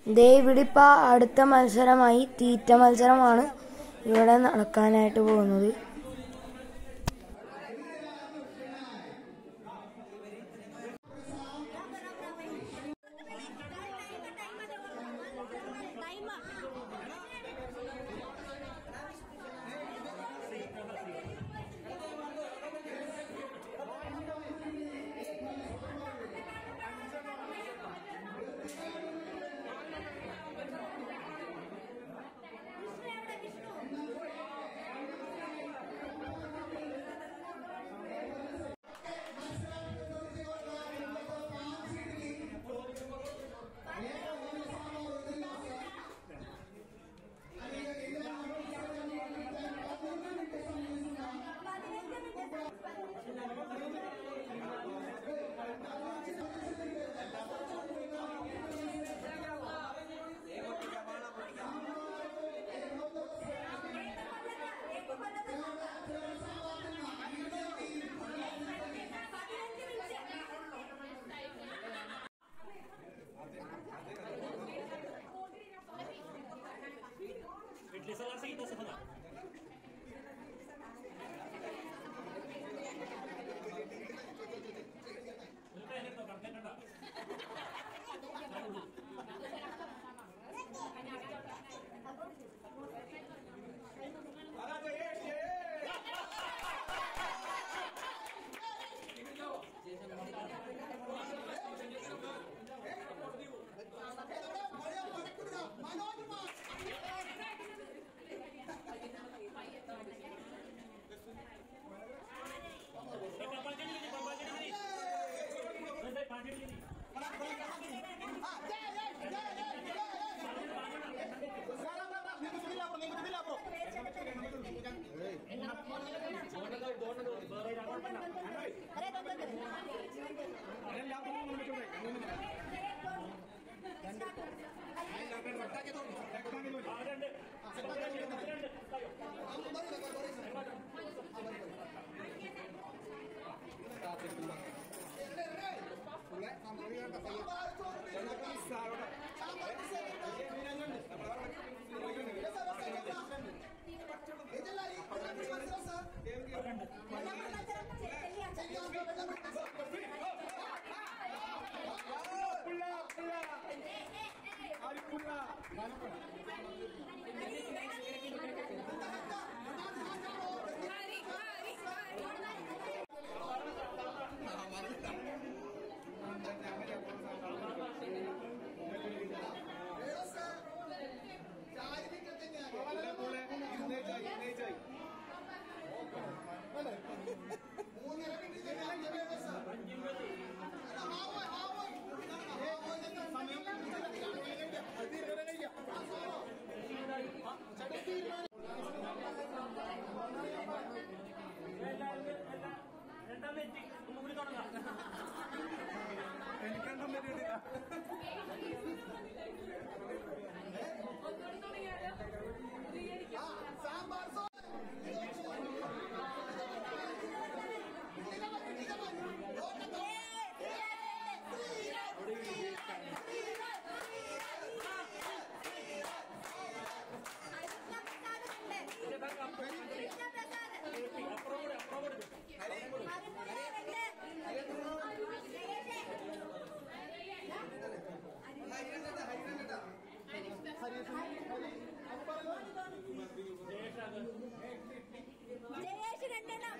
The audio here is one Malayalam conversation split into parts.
ദേ ഇവിടെ ഇപ്പൊ അടുത്ത മത്സരമായി തീറ്റ മത്സരമാണ് ഇവിടെ നടക്കാനായിട്ട് പോകുന്നത് ജയേഷ് രണ്ടെണ്ണം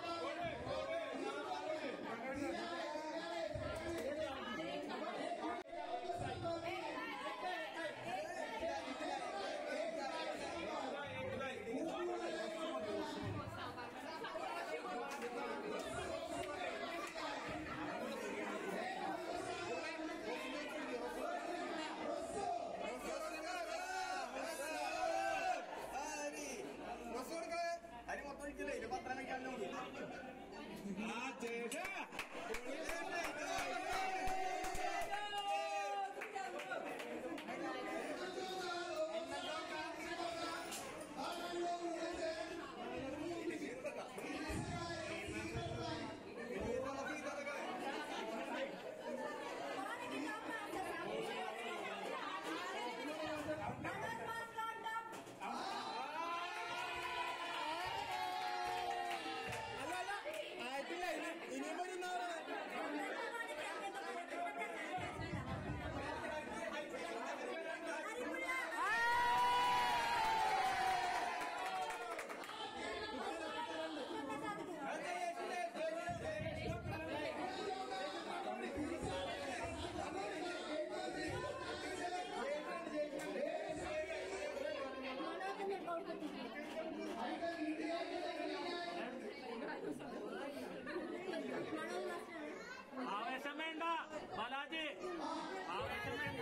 ¡Vamos! ആവേശം വേണ്ട ബാലാജി ആവേശം വേണ്ട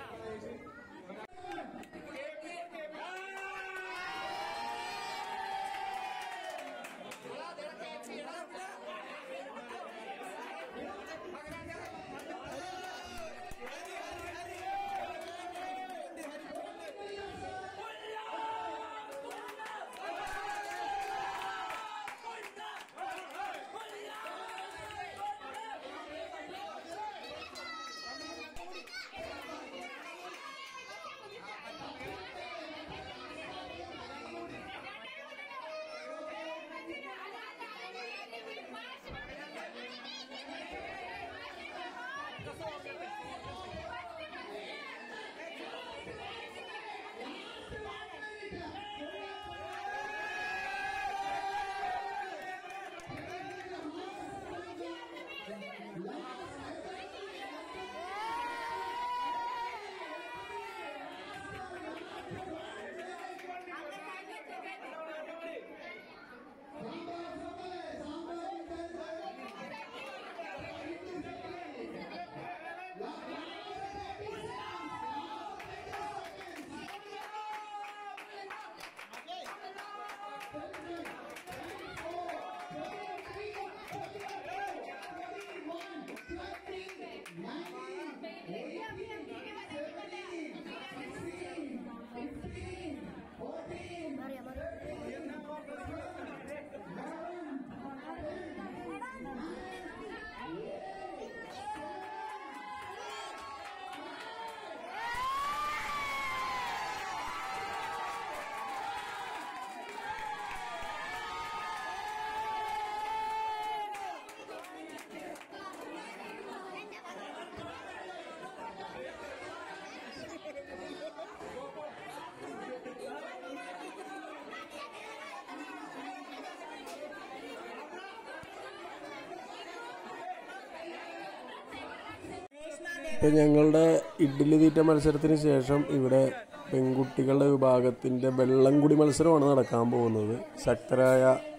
ഇപ്പം ഞങ്ങളുടെ ഇഡ്ഡലി തീറ്റ മത്സരത്തിന് ശേഷം ഇവിടെ പെൺകുട്ടികളുടെ വിഭാഗത്തിൻ്റെ വെള്ളംകുടി മത്സരമാണ് നടക്കാൻ പോകുന്നത് ശക്തരായ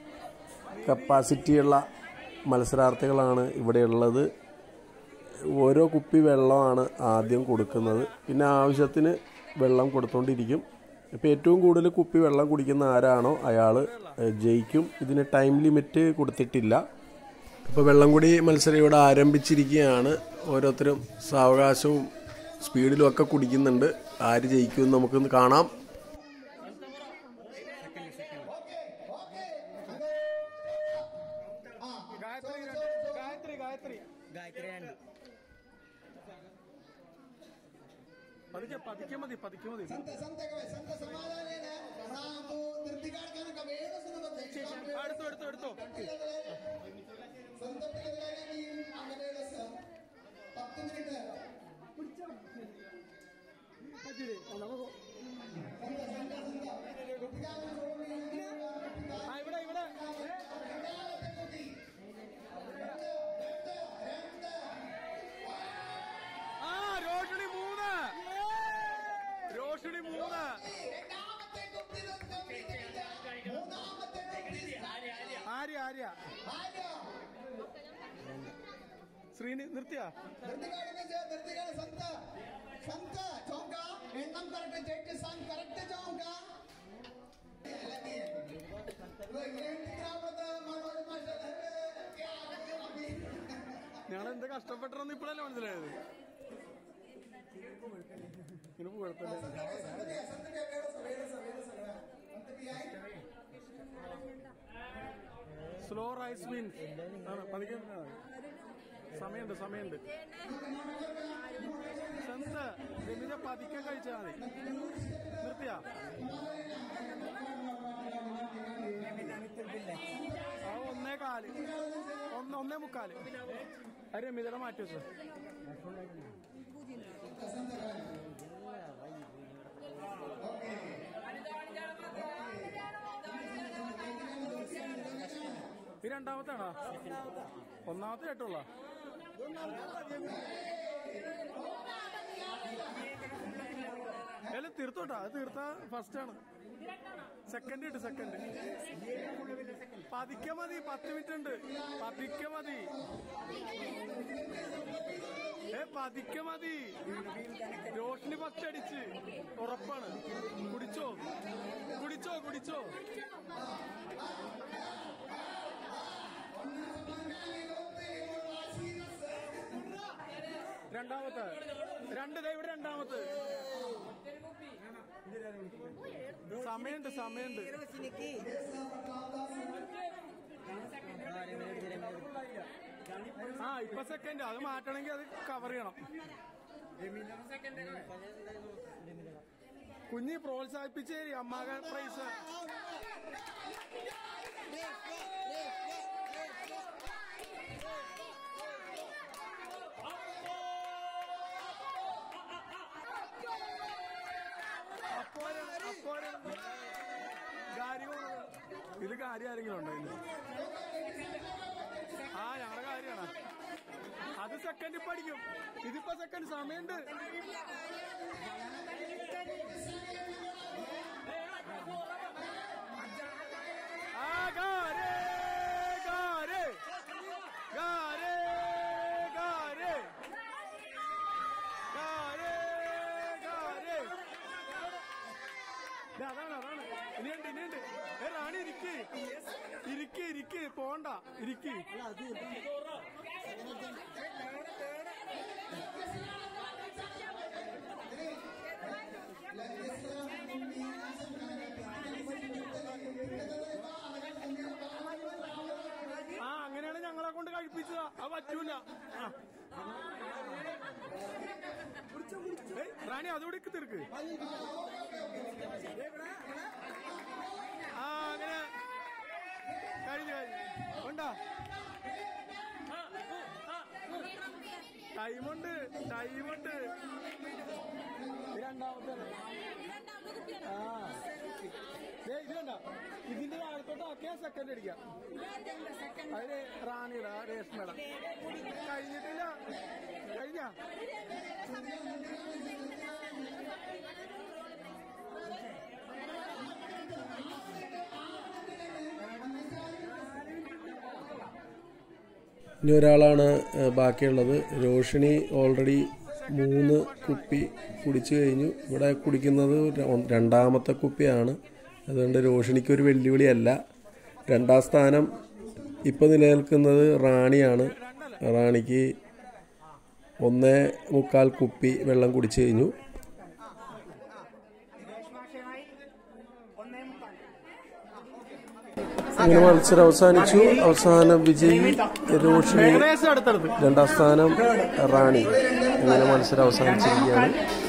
കപ്പാസിറ്റിയുള്ള മത്സരാർത്ഥികളാണ് ഇവിടെ ഉള്ളത് ഓരോ കുപ്പി വെള്ളമാണ് ആദ്യം കൊടുക്കുന്നത് പിന്നെ ആവശ്യത്തിന് വെള്ളം കൊടുത്തുകൊണ്ടിരിക്കും ഇപ്പോൾ ഏറ്റവും കൂടുതൽ കുപ്പി വെള്ളം കുടിക്കുന്ന ആരാണോ അയാൾ ജയിക്കും ഇതിന് ടൈം ലിമിറ്റ് കൊടുത്തിട്ടില്ല ഇപ്പോൾ വെള്ളംകുടി മത്സരം ഇവിടെ ആരംഭിച്ചിരിക്കുകയാണ് ഓരോരുത്തരും സാവകാശവും സ്പീഡിലും ഒക്കെ കുടിക്കുന്നുണ്ട് ആര് ജയിക്കുമെന്ന് നമുക്കൊന്ന് കാണാം പതുക്കെ പതുക്കെ മതി പതുക്കെ മതി ಸಂತ ಸಂತಕವೇ ಸಂತ ಸಮಾಧಾನೇನ ನಾವು നിർത്തിക്കാണിക്കാനൊക്കെ വേറെ സുഖം എടുത്തോ എടുത്തോ എടുത്തോ സ്വന്തം പിള്ളേരാണെങ്കിൽ അങ്ങനെയുള്ള സ- പത്ത് മിനിറ്റ് ആ ഇവിടെ ഇവിടെ ആ രോഷിണി മൂന്ന് രോഷിണി മൂന്ന് രണ്ടാമത്തെ കുപ്പിയിൽ കംപ്ലീറ്റ് മൂന്നാമത്തെ കുപ്പിയിൽ ആര്യ ആര്യ ആര്യ ശ്രീനി നിർത്തിയ നിർത്തിക്കാണിക്ക് നിർത്തിക്കാണ് സന്ത സന്ത ചോങ്ക എണ്ണം കറക്റ്റ് ചെക്ക് സാങ് കറക്റ്റ് ചോങ്ക ഗ്രാമത്തെ മനോരമ കഷ്ടപ്പെട്ടെന്ന് ഇപ്പോഴല്ലേ മനസ്സിലായത് ഇങ്ങനെ കുഴപ്പമില്ല സ്ലോ റൈസ് മീൻസ് ആണ് പതുക്കെ ഇരുന്നാ മതി. സമയമുണ്ട് സമയമുണ്ട് ചന്ത രമിത പതുക്കെ കഴിച്ചാൽ മതി നിർത്തിയാ ആ ഒന്നേ കാല് ഒന്ന് ഒന്നേ മുക്കാല് അത് രമിതയുടെ മാറ്റി വെച്ചോ ഈ രണ്ടാമത്തെ ആണോ ഒന്നാമത്തെ കേട്ടുള്ള അല്ല തീർത്തോട്ടാ അത് തീർത്ത ഫസ്റ്റ് ആണ് സെക്കൻഡ് കിട്ടും സെക്കൻഡ് പതിക്കെ മതി പത്ത് മിനിറ്റ് ഉണ്ട് പതിക്കെ മതി ഏ പതിക്കെ മതി രോഷിനി ഫസ്റ്റ് അടിച്ച് ഉറപ്പാണ് കുടിച്ചോ കുടിച്ചോ കുടിച്ചോ രണ്ടാമത്തെ രണ്ട് ദേ ഇവിടെ രണ്ടാമത്തെ സമയമുണ്ട് സമയമുണ്ട് ആ ഇപ്പൊ സെക്കൻഡ് അത് മാറ്റണമെങ്കിൽ അത് കവർ ചെയ്യണം കുഞ്ഞി പ്രോത്സാഹിപ്പിച്ച് അമ്മാകൻ പ്രൈസ് അപ്പോഴും അപ്പോഴും കാര്യമാണ് ഇത് കാര്യം ആരെങ്കിലും ഉണ്ടോ ഇതിന് ആ ഞങ്ങളുടെ കാര്യമാണ് അത് സെക്കൻഡ് ഇപ്പൊ അടിക്കും ഇതിപ്പോ സെക്കൻഡ് സമയമുണ്ട് ആ ഗാരേ ഗാരേ ഗാരേ ഗാരേ ഗാരേ ഗാരേ ദേ, അതാണ് അതാണ് ഇനിയുണ്ട് ഇനിയുണ്ട് ഏ റാണി ഇരിക്ക് ഇരിക്ക് ഇരിക്ക് പോണ്ട ഇരിക്ക് ആ അങ്ങനെയാണ് ഞങ്ങളെ കൊണ്ട് കഴിപ്പിച്ചതാ അത് പറ്റൂല ആ. ഏയ്, റാണി അതുകൂടി തീർക്ക് ആ അങ്ങനെ കഴിഞ്ഞു കഴിഞ്ഞു ഉണ്ടോ ടൈമുണ്ട് ടൈമുണ്ട് ഇത് രണ്ടാമത്തെ ആ ദേ, ഇത് കണ്ട ഇതിന്റെ താഴത്തോട്ട് ആക്കിയാ സെക്കൻഡ് അടിക്കാം അതിന് റാണിയുടെ ആ രേഷ്മയുടെ കഴിഞ്ഞിട്ടില്ല കഴിഞ്ഞ ഇനി ഒരാളാണ് ഏഹ്, ബാക്കിയുള്ളത് രോഷിണി ഓൾറെഡി മൂന്ന് കുപ്പി കുടിച്ചു കഴിഞ്ഞു ഇവിടെ കുടിക്കുന്നത് ര- രണ്ടാമത്തെ കുപ്പിയാണ് അതുകൊണ്ട് രോഷിണിക്ക് ഒരു വെല്ലുവിളിയല്ല രണ്ടാം സ്ഥാനം ഇപ്പോൾ നിലനിൽക്കുന്നത് റാണിയാണ് റാണിക്ക് ഒന്നേ മുക്കാൽ കുപ്പി വെള്ളം കുടിച്ചു കഴിഞ്ഞു അങ്ങനെ മത്സരം അവസാനിച്ചു അവസാന വിജയി രോഷിണി ഏകദേശം അടുത്തടുത്ത് രണ്ടാം സ്ഥാനം റാണി അങ്ങനെ മത്സരം അവസാനിച്ചിരിക്കുകയാണ്